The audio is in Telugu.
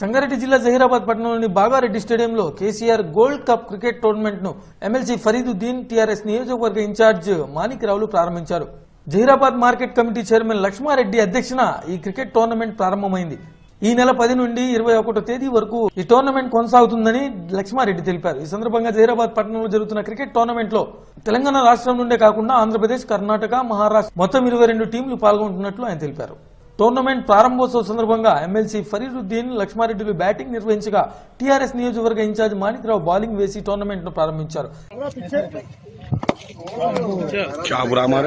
సంగారెడ్డి జిల్లా జహీరాబాద్ పట్టణంలోని బాగారెడ్డి స్టేడియంలో KCR gold cup cricket tournament ను ఎమ్మెల్సీ ఫరీదుద్దీన్ టీఆర్ఎస్ నియోజకవర్గ ఇన్ఛార్జ్ మాణిక్రావులు ప్రారంభించారు Zaheerabad market committee chairman Laxmareddy అధ్యక్షన ఈ క్రికెట్ టోర్నమెంట్ ప్రారంభమైంది ఈ నెల పది నుండి ఇరవై ఒకటో తేదీ వరకు ఈ టోర్నమెంట్ కొనసాగుతుందని లక్ష్మారెడ్డి తెలిపారు ఈ సందర్భంగా జహీరాబాద్ పట్టణంలో జరుగుతున్న క్రికెట్ టోర్నమెంట్ లో తెలంగాణ రాష్ట్రం నుండే కాకుండా ఆంధ్రప్రదేశ్ కర్ణాటక మహారాష్ట్ర మొత్తం ఇరవై రెండు టీంలు పాల్గొంటున్నట్లు ఆయన తెలిపారు టోర్నమెంట్ ప్రారంభోత్సవ సందర్భంగా ఎమ్మెల్సీ ఫరీదుద్దీన్ లక్ష్మారెడ్డిలు బ్యాటింగ్ నిర్వహించగా టీఆర్ఎస్ నియోజకవర్గ ఇన్ఛార్జ్ మాణిక్రావు బౌలింగ్ వేసి టోర్నమెంట్ ను ప్రారంభించారు क्या बुरा हमारे